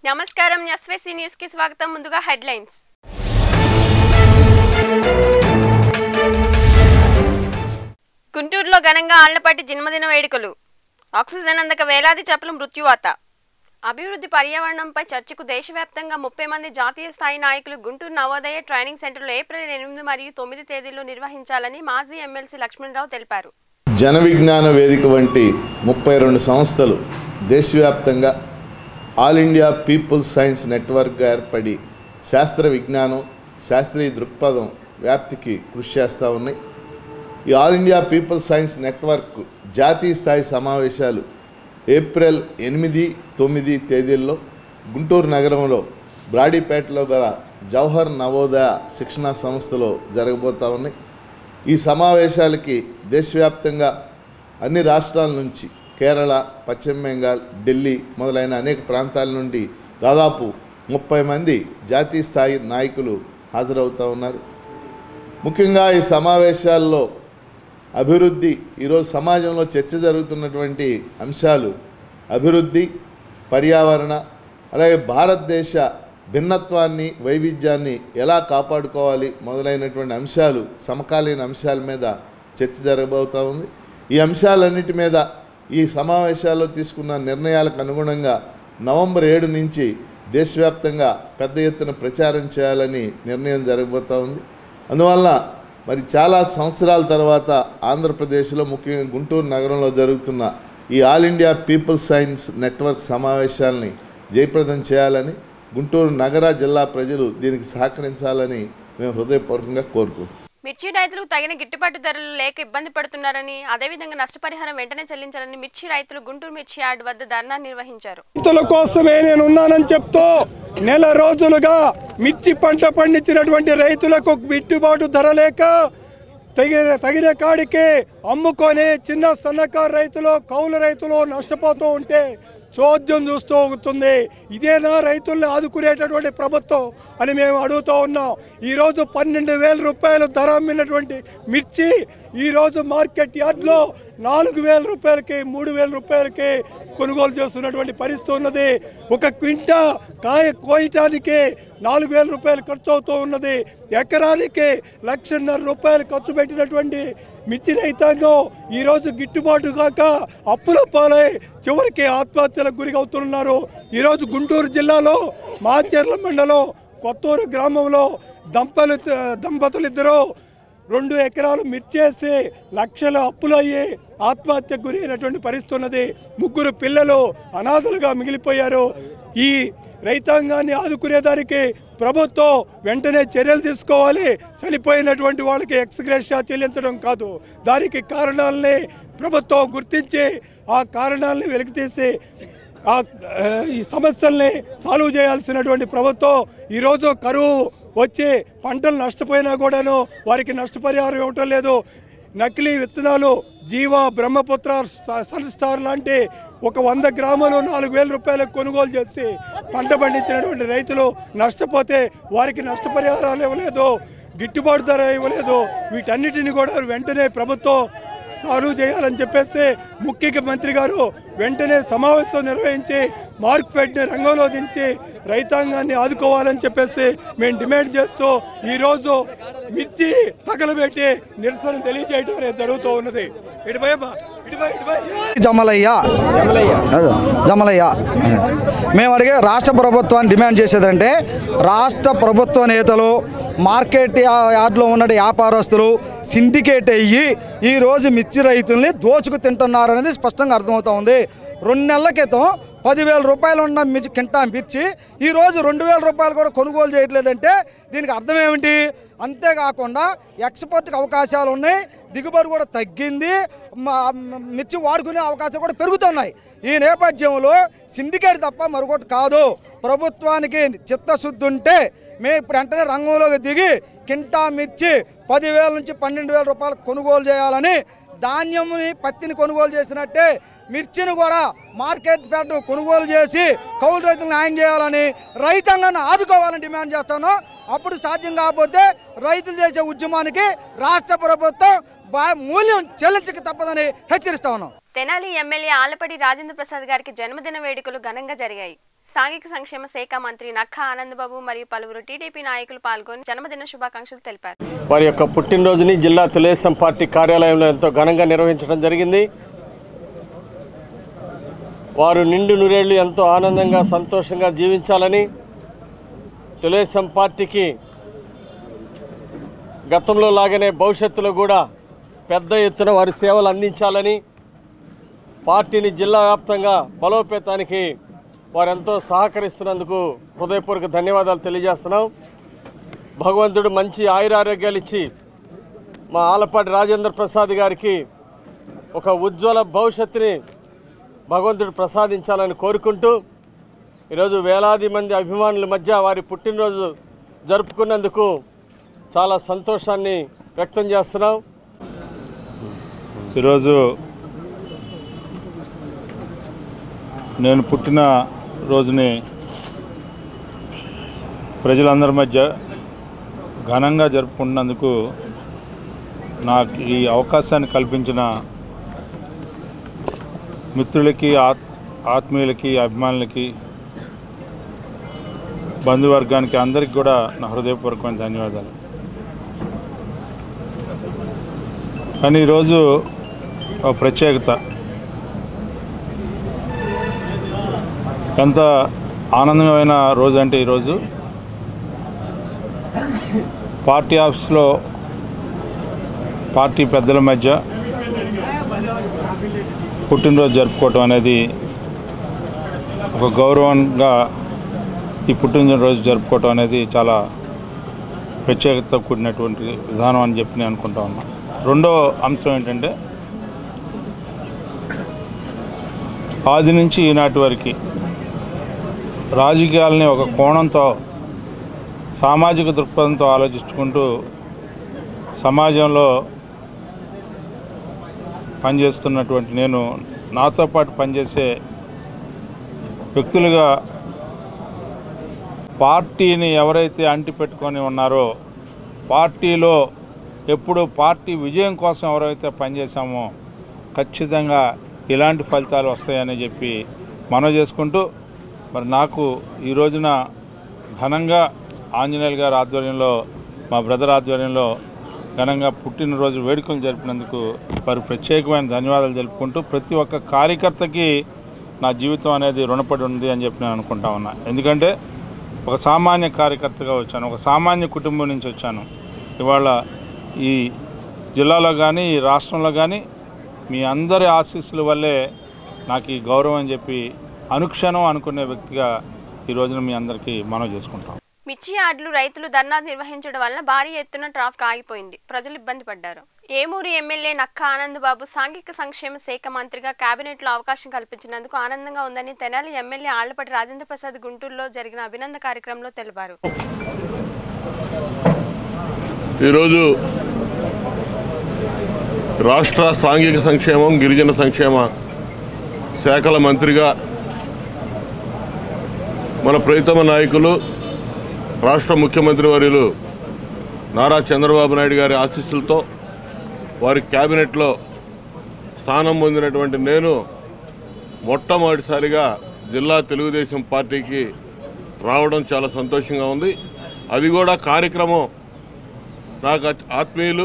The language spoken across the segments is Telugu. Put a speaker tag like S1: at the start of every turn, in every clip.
S1: నమస్కారం ఎస్వీసీ న్యూస్ కి స్వాగతం ముందుగా హెడ్లైన్స్ గుంటూరులో ఘనంగా ఆళ్లపాటి జన్మదిన వేడుకలు ఆక్సిజన్ అందక వేలాది చేపల మృత్యువాత అభివృద్ధి పర్యావరణంపై చర్చకు దేశవ్యాప్తంగా ముప్పై మంది జాతీయ స్థాయి నాయకులు గుంటూరు నవోదయ ట్రైనింగ్ సెంటర్లో ఏప్రిల్ ఎనిమిది మరియు తొమ్మిది తేదీల్లో నిర్వహించాలని మాజీ ఎమ్మెల్సీ లక్ష్మణరావు తెలిపారు
S2: జన విజ్ఞాన వేదిక వంటి ముప్పై రెండు సంస్థలు దేశవ్యాప్తంగా all India people's science network ఏర్పడి శాస్త్ర విజ్ఞానం శాస్త్రీయ దృక్పథం వ్యాప్తికి కృషి చేస్తూ ఉన్నాయి ఈ all India people's science network జాతీయ స్థాయి సమావేశాలు ఏప్రిల్ ఎనిమిది తొమ్మిది తేదీల్లో గుంటూరు నగరంలో బ్రాడీపేటలో గల జవహర్ నవోదయ శిక్షణా సంస్థలో జరగబోతూ ఉన్నాయి ఈ సమావేశాలకి దేశవ్యాప్తంగా అన్ని రాష్ట్రాల నుంచి కేరళ పశ్చిమ బెంగాల్ ఢిల్లీ మొదలైన అనేక ప్రాంతాల నుండి దాదాపు ముప్పై మంది జాతీయ స్థాయి నాయకులు హాజరవుతూ ఉన్నారు ముఖ్యంగా ఈ సమావేశాల్లో అభివృద్ధి ఈరోజు సమాజంలో చర్చ జరుగుతున్నటువంటి అంశాలు అభివృద్ధి పర్యావరణ అలాగే భారతదేశ భిన్నత్వాన్ని వైవిధ్యాన్ని ఎలా కాపాడుకోవాలి మొదలైనటువంటి అంశాలు సమకాలీన అంశాల మీద చర్చ జరగబోతూ ఉంది ఈ అంశాలన్నిటి మీద ఈ సమావేశాల్లో తీసుకున్న నిర్ణయాలకు అనుగుణంగా నవంబర్ ఏడు నుంచి దేశవ్యాప్తంగా పెద్ద ఎత్తున ప్రచారం చేయాలని నిర్ణయం జరగబోతూ ఉంది అందువల్ల మరి చాలా సంవత్సరాల తర్వాత ఆంధ్రప్రదేశ్లో ముఖ్యంగా గుంటూరు నగరంలో జరుగుతున్న ఈ all India people's science network సమావేశాలని జయప్రదం చేయాలని గుంటూరు నగర జిల్లా ప్రజలు దీనికి సహకరించాలని మేము హృదయపూర్వకంగా కోరుకుంటున్నాం
S1: మిర్చి రైతులకు తగిన గిట్టుబాటు ధరలు లేక ఇబ్బంది పడుతున్నారని అదేవిధంగా నష్టపరిహారం వెంటనే చెల్లించాలని మిర్చి రైతులు గుంటూరు మిర్చి యార్డ్ వద్ద ధర్నా నిర్వహించారు
S3: రైతుల కోసమే నేను ఉన్నానని చెప్తూ నెల రోజులుగా మిర్చి పంట పండించినటువంటి రైతులకు గిట్టుబాటు ధర లేక తగిన తగిన కాడికి అమ్ముకొని చిన్న సన్నకారు రైతులు కౌలు రైతులు నష్టపోతూ ఉంటే చోద్యం చూస్తూ ఉంటుంది ఇదేనా రైతుల్ని ఆదుకునేటటువంటి ప్రభుత్వం అని మేము అడుగుతూ ఉన్నాం ఈరోజు పన్నెండు వేల రూపాయలు ధర అమ్మినటువంటి మిర్చి ఈరోజు మార్కెట్ యార్డ్లో నాలుగు వేల రూపాయలకి మూడు వేల రూపాయలకి కొనుగోలు చేస్తున్నటువంటి పరిస్థితి ఉన్నది ఒక క్వింటా కాయ కోయటానికి నాలుగు వేల రూపాయలు ఖర్చు అవుతూ ఉన్నది ఎకరానికి లక్షన్నర రూపాయలు ఖర్చు పెట్టినటువంటి మిర్చి రైతాంగం ఈరోజు గిట్టుబాటు కాక అప్పుల పాలై చివరికి ఆత్మహత్యలకు గురి అవుతున్నారు ఈరోజు గుంటూరు జిల్లాలో మాచర్ల మండలం కొత్తూరు గ్రామంలో దంపలు దంపతులు ఇద్దరు రెండు ఎకరాలు మిర్చేసి లక్షల అప్పులు అయ్యి ఆత్మహత్యకు గురి అయినటువంటి పరిస్థితి ఉన్నది ముగ్గురు పిల్లలు అనాథలుగా మిగిలిపోయారు ఈ రైతాంగాన్ని ఆదుకునేదానికి ప్రభుత్వం వెంటనే చర్యలు తీసుకోవాలి చనిపోయినటువంటి వాళ్ళకి ఎక్స్గ్రేషియా చెల్లించడం కాదు దానికి కారణాలని ప్రభుత్వం గుర్తించి ఆ కారణాలని వెలికితీసి ఆ ఆ, ఈ సమస్యల్ని సాల్వ్ చేయాల్సినటువంటి ప్రభుత్వం ఈరోజు కరువు వచ్చి పంటలు నష్టపోయినా కూడాను వారికి నష్టపరిహారం ఇవ్వటం లేదు నకిలీ విత్తనాలు జీవ బ్రహ్మపుత్ర స- సన్ స్టార్ లాంటి ఒక వంద గ్రాములు నాలుగు వేల రూపాయలకు కొనుగోలు చేసి పంట పండించినటువంటి రైతులు నష్టపోతే వారికి నష్టపరిహారాలు ఇవ్వలేదు గిట్టుబాటు ధర ఇవ్వలేదు వీటన్నిటిని కూడా వెంటనే ప్రభుత్వం సాల్వ్ చేయాలని చెప్పేసి ముఖ్యమంత్రి గారు వెంటనే సమావేశం నిర్వహించి మార్కెట్ని రంగంలో దించి రైతాంగాన్ని ఆదుకోవాలని చెప్పేసి మేము డిమాండ్ చేస్తూ ఈరోజు మిర్చి తగలబెట్టి నిరసన తెలియజేయడం అనేది జరుగుతూ ఉన్నది ఇటుపై అమ్మా, ఇటుపై ఇటుపై
S4: జమలయ్య అదే, జమలయ్య మేము అడిగే రాష్ట్ర ప్రభుత్వాన్ని డిమాండ్ చేసేదంటే రాష్ట్ర ప్రభుత్వ నేతలు మార్కెట్ యా- యార్డ్లో ఉన్న వ్యాపారస్తులు సిండికేట్ అయ్యి ఈరోజు మిర్చి రైతుల్ని దోచుకు తింటున్నారు అనేది స్పష్టంగా అర్థమవుతా ఉంది రెండు నెలల క్రితం పదివేల రూపాయలు ఉన్న మిర్చి కింటా మిర్చి ఈరోజు రెండు వేల రూపాయలు కూడా కొనుగోలు చేయట్లేదంటే దీనికి అర్థం ఏమిటి అంతేకాకుండా ఎక్స్పోర్ట్కి అవకాశాలు ఉన్నాయి దిగుబడి కూడా తగ్గింది మా- మ- మిర్చి వాడుకునే అవకాశాలు కూడా పెరుగుతున్నాయి ఈ నేపథ్యంలో సిండికేట్ తప్ప మరొకటి కాదు ప్రభుత్వానికి చిత్తశుద్ధి ఉంటే మేము ఇప్పుడు వెంటనే రంగంలోకి దిగి కింటా మిర్చి పదివేల నుంచి పన్నెండు వేల రూపాయలు కొనుగోలు చేయాలని ధాన్యంని పత్తిని కొనుగోలు చేసినట్టే మిర్చిని కూడా మార్కెట్ ఫెడ్ కొనుగోలు చేసి కౌలు రైతులను న్యాయం చేయాలని రైతాంగాన్ని ఆదుకోవాలని డిమాండ్ చేస్తాను అప్పుడు సాధ్యం కాకపోతే రైతులు చేసే ఉద్యమానికి రాష్ట్ర ప్రభుత్వం బా- మూల్యం చెల్లించక తప్పదని హెచ్చరిస్తా ఉన్నాం
S1: తెనాలి ఎమ్మెల్యే ఆలపటి రాజేంద్ర ప్రసాద్ గారికి జన్మదిన వేడుకలు ఘనంగా జరిగాయి సాంఘిక సంక్షేమ శాఖ మంత్రి నక్కా ఆనందబాబు మరియు పలువురు టీడీపీ నాయకులు పాల్గొని జన్మదిన శుభాకాంక్షలు తెలిపారు
S5: వారి యొక్క పుట్టినరోజుని జిల్లా తెలుగుదేశం పార్టీ కార్యాలయంలో ఎంతో ఘనంగా నిర్వహించడం జరిగింది వారు నిండు నూరేళ్లు ఎంతో ఆనందంగా సంతోషంగా జీవించాలని తెలుగుదేశం పార్టీకి గతంలో లాగానే భవిష్యత్తులో కూడా పెద్ద ఎత్తున వారి సేవలు అందించాలని పార్టీని జిల్లా వ్యాప్తంగా బలోపేతానికి వారు ఎంతో సహకరిస్తున్నందుకు హృదయపూర్వక ధన్యవాదాలు తెలియజేస్తున్నాం భగవంతుడు మంచి ఆయురారోగ్యాలు ఇచ్చి మా ఆలపాటి రాజేంద్ర ప్రసాద్ గారికి ఒక ఉజ్వల భవిష్యత్తుని భగవంతుడు ప్రసాదించాలని కోరుకుంటూ ఈరోజు వేలాది మంది అభిమానుల మధ్య వారి పుట్టినరోజు జరుపుకున్నందుకు చాలా సంతోషాన్ని వ్యక్తం చేస్తున్నాం
S6: ఈరోజు నేను పుట్టిన రోజుని ప్రజలందరి మధ్య ఘనంగా జరుపుకున్నందుకు నాకు ఈ అవకాశాన్ని కల్పించిన మిత్రులకి ఆత్ ఆత్మీయులకి అభిమానులకి బంధువర్గానికి అందరికి కూడా నా హృదయపూర్వకమైన ధన్యవాదాలు కానీ ఈరోజు ఒక ప్రత్యేకత ఎంత ఆనందమైన రోజు అంటే ఈరోజు పార్టీ ఆఫీస్లో పార్టీ పెద్దల మధ్య పుట్టినరోజు జరుపుకోవటం అనేది ఒక గౌరవంగా ఈ పుట్టినరోజు జరుపుకోవటం అనేది చాలా ప్రత్యేకత కూడినటువంటి విధానం అని చెప్పి నేను అనుకుంటా ఉన్నా రెండో అంశం ఏంటంటే ఆది నుంచి ఈనాటి వరకు రాజకీయాలని ఒక కోణంతో సామాజిక దృక్పథంతో ఆలోచించుకుంటూ సమాజంలో పనిచేస్తున్నటువంటి నేను నాతో పాటు పనిచేసే వ్యక్తులుగా పార్టీని ఎవరైతే అంటిపెట్టుకొని ఉన్నారో పార్టీలో ఎప్పుడు పార్టీ విజయం కోసం ఎవరైతే పనిచేశామో ఖచ్చితంగా ఇలాంటి ఫలితాలు వస్తాయని చెప్పి మనవి చేసుకుంటూ మరి నాకు ఈ రోజున ఘనంగా ఆంజనేయులు గారి ఆధ్వర్యంలో మా బ్రదర్ ఆధ్వర్యంలో ఘనంగా పుట్టినరోజు వేడుకలు జరిపినందుకు వారికి ప్రత్యేకమైన ధన్యవాదాలు తెలుపుకుంటూ ప్రతి ఒక్క కార్యకర్తకి నా జీవితం అనేది రుణపడి ఉంది అని చెప్పి నేను అనుకుంటా ఉన్నా ఎందుకంటే ఒక సామాన్య కార్యకర్తగా వచ్చాను ఒక సామాన్య కుటుంబం నుంచి వచ్చాను ఇవాళ ఈ జిల్లాలో కానీ ఈ రాష్ట్రంలో కానీ మీ అందరి ఆశీస్సుల వల్లే నాకు ఈ గౌరవం అని చెప్పి అనుక్షణం అనుకునే వ్యక్తిగా ఈ రోజున మీ అందరికీ మనవి చేసుకుంటాం
S1: మిర్చి యార్డులు రైతులు ధర్నా నిర్వహించడం వల్ల భారీ ఎత్తున ట్రాఫిక్ ఆగిపోయింది ప్రజలు ఇబ్బంది పడ్డారు ఏమూరు ఎమ్మెల్యే నక్క ఆనందబాబు సాంఘిక సంక్షేమ శాఖ మంత్రిగా కేబినెట్ లో అవకాశం కల్పించినందుకు ఆనందంగా ఉందని తెనాలి ఎమ్మెల్యే ఆళ్లపాటి రాజేంద్ర ప్రసాద్ గుంటూరులో జరిగిన అభినంద కార్యక్రమంలో తెలిపారు
S7: ఈరోజు రాష్ట్ర సాంఘిక సంక్షేమం గిరిజన సంక్షేమ శాఖల మంత్రిగా మన ప్రియతమ నాయకులు రాష్ట్ర ముఖ్యమంత్రి వర్యులు నారా చంద్రబాబు నాయుడు గారి ఆశీస్సులతో వారి క్యాబినెట్లో స్థానం పొందినటువంటి నేను మొట్టమొదటిసారిగా జిల్లా తెలుగుదేశం పార్టీకి రావడం చాలా సంతోషంగా ఉంది అది కూడా కార్యక్రమం నాకు అత్- ఆత్మీయులు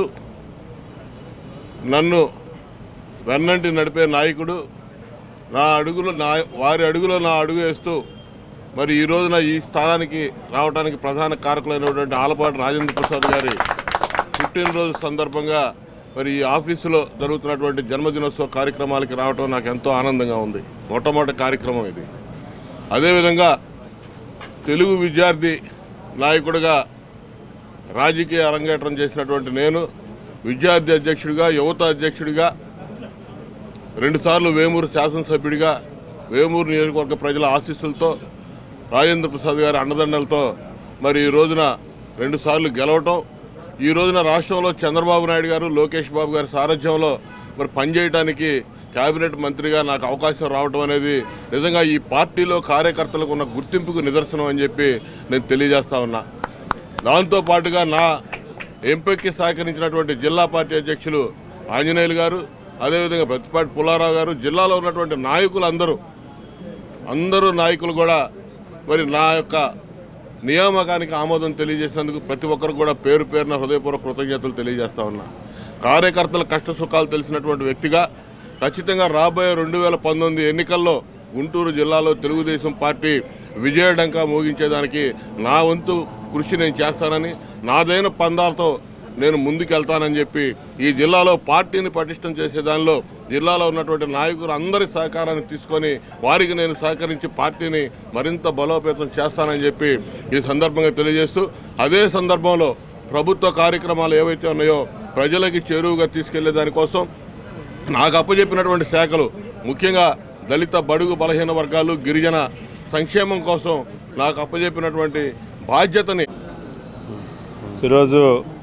S7: నన్ను వెన్నంటి నడిపే నాయకుడు నా అడుగులో నా వారి అడుగులో నా అడుగు వేస్తూ మరి ఈ రోజున ఈ స్థానానికి రావడానికి ప్రధాన కారకులైనటువంటి ఆలపాటి రాజేంద్ర ప్రసాద్ గారి పుట్టినరోజు సందర్భంగా మరి ఈ ఆఫీసులో జరుగుతున్నటువంటి జన్మదినోత్సవ కార్యక్రమాలకి రావడం నాకు ఎంతో ఆనందంగా ఉంది మొట్టమొదటి కార్యక్రమం ఇది అదేవిధంగా తెలుగు విద్యార్థి నాయకుడిగా రాజకీయ అరంగేట్రం చేసినటువంటి నేను విద్యార్థి అధ్యక్షుడిగా యువత అధ్యక్షుడిగా రెండుసార్లు వేమూరు శాసనసభ్యుడిగా వేమూరు నియోజకవర్గ ప్రజల ఆశీస్సులతో రాజేంద్ర ప్రసాద్ గారి అండదండలతో మరి ఈ రోజున రెండుసార్లు గెలవటం ఈ రోజున రాష్ట్రంలో చంద్రబాబు నాయుడు గారు లోకేష్ బాబు గారి సారథ్యంలో మరి పనిచేయడానికి కేబినెట్ మంత్రిగా నాకు అవకాశం రావడం అనేది నిజంగా ఈ పార్టీలో కార్యకర్తలకు ఉన్న గుర్తింపుకు నిదర్శనం అని చెప్పి నేను తెలియజేస్తా ఉన్నా దాంతో పాటుగా నా ఎంపీకి సహకరించినటువంటి జిల్లా పార్టీ అధ్యక్షులు ఆంజనేయులు గారు అదేవిధంగా ప్రతిపాటి పుల్లారావు గారు జిల్లాలో ఉన్నటువంటి నాయకులు అందరూ అందరూ నాయకులు కూడా మరి నా యొక్క నియామకానికి ఆమోదం తెలియజేసినందుకు ప్రతి ఒక్కరు కూడా పేరు పేరున హృదయపూర్వక కృతజ్ఞతలు తెలియజేస్తా ఉన్నా కార్యకర్తల కష్ట సుఖాలు తెలిసినటువంటి వ్యక్తిగా ఖచ్చితంగా రాబోయే రెండు వేల పంతొమ్మిది ఎన్నికల్లో గుంటూరు జిల్లాలో తెలుగుదేశం పార్టీ విజయడంకా మోగించేదానికి నా వంతు కృషి నేను చేస్తానని నాదైన పందాలతో నేను ముందుకెళ్తానని చెప్పి ఈ జిల్లాలో పార్టీని పటిష్టం చేసే దానిలో జిల్లాలో ఉన్నటువంటి నాయకులు అందరి సహకారాన్ని తీసుకొని వారికి నేను సహకరించి పార్టీని మరింత బలోపేతం చేస్తానని చెప్పి ఈ సందర్భంగా తెలియజేస్తూ అదే సందర్భంలో ప్రభుత్వ కార్యక్రమాలు ఏవైతే ఉన్నాయో ప్రజలకి చేరువుగా తీసుకెళ్లే దానికోసం నాకు అప్పచెప్పినటువంటి శాఖలు ముఖ్యంగా దళిత బడుగు బలహీన వర్గాలు గిరిజన సంక్షేమం కోసం నాకు అప్పచెప్పినటువంటి బాధ్యతని
S6: ఈరోజు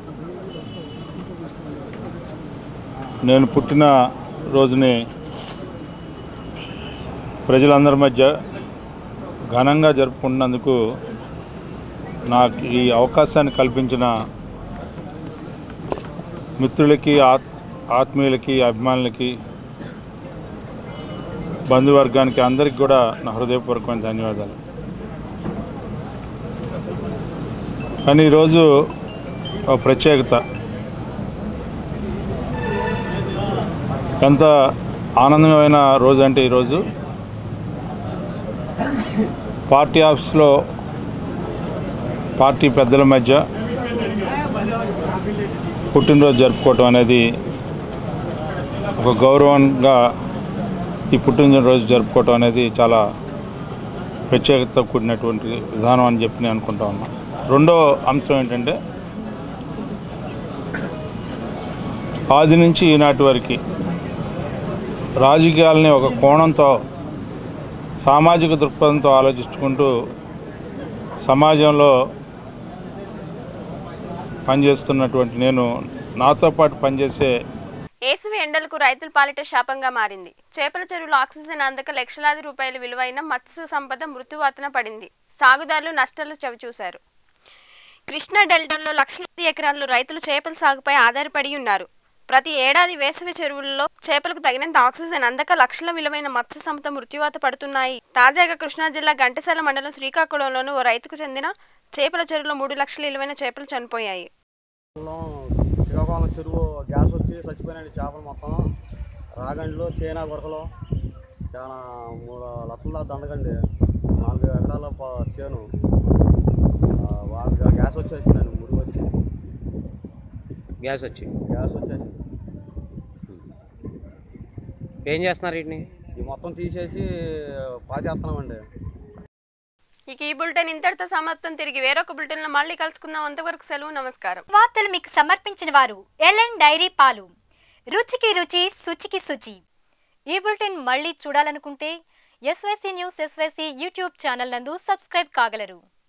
S6: నేను పుట్టిన రోజుని ప్రజలందరి మధ్య ఘనంగా జరుపుకున్నందుకు నాకు ఈ అవకాశాన్ని కల్పించిన మిత్రులకి ఆత్ ఆత్మీయులకి అభిమానులకి బంధువర్గానికి అందరికి కూడా నా హృదయపూర్వకమైన ధన్యవాదాలు కానీ ఈరోజు ఒక ప్రత్యేకత ఎంత ఆనందమైన రోజు అంటే ఈరోజు పార్టీ ఆఫీస్లో పార్టీ పెద్దల మధ్య పుట్టినరోజు జరుపుకోవటం అనేది ఒక గౌరవంగా ఈ పుట్టినరోజు జరుపుకోవటం అనేది చాలా ప్రత్యేకత కూడినటువంటి విధానం అని చెప్పి నేను అనుకుంటా ఉన్నా రెండో అంశం ఏంటంటే ఆది నుంచి ఈనాటి వరకు రాజకీయాలని ఒక కోణంతో సామాజిక దృక్పథంతో ఆలోచించుకుంటూ సమాజంలో పనిచేస్తున్నటువంటి నేను నాతో పాటు పనిచేసే
S1: ఏసవి ఎండలకు రైతుల పాలిట శాపంగా మారింది చేపల చెరువులో ఆక్సిజన్ అందక లక్షలాది రూపాయల విలువైన మత్స్య సంపద మృత్యువాతన పడింది సాగుదారులు నష్టాలు చవిచూశారు కృష్ణా డెల్టాలో లక్షలాది ఎకరాల్లో రైతులు చేపల సాగుపై ఆధారపడి ఉన్నారు ప్రతి ఏడాది వేసవి చెరువుల్లో చేపలకు తగినంత ఆక్సిజన్ అందక లక్షల విలువైన మత్స్య సంపద మృత్యువాత పడుతున్నాయి తాజాగా కృష్ణా జిల్లా ఘంటసాల మండలం శ్రీకాకుళంలోని ఓ రైతుకు చెందిన చేపల చెరువులో మూడు లక్షల విలువైన చేపలు చనిపోయాయి
S8: శ్రీకాకుళం చెరువు గ్యాస్ వచ్చి చచ్చిపోయినాయి చేపలు మొత్తం రాగండ్లు చైనా గురకలు చాలా మూడు లక్షల దాకా దండకండి నాలుగు ఎకరాల ప- చేను ఆ, బాగా గ్యాస్ వచ్చేసిందండి మురుగు వచ్చి
S9: గ్యాస్ వచ్చి
S8: గ్యాస్ వచ్చేసింది
S9: ఏం చేస్తున్నారు వీటిని
S8: ఈ మొత్తం తీసేసి పాతేస్తున్నామండి
S1: ఇక ఈ బులెటిన్ ఇంతటితో సమాప్తం తిరిగి వేరొక బులెటిన్లో మళ్ళీ కలుసుకుందాం అంతవరకు సెలవు నమస్కారం
S10: వార్తలు మీకు సమర్పించిన వారు ఎల్ఎన్ డైరీ పాలు రుచికి రుచి శుచికి శుచి ఈ బులెటిన్ మళ్ళీ చూడాలనుకుంటే SYC news SYC YouTube channel నందు సబ్స్క్రైబ్ కాగలరు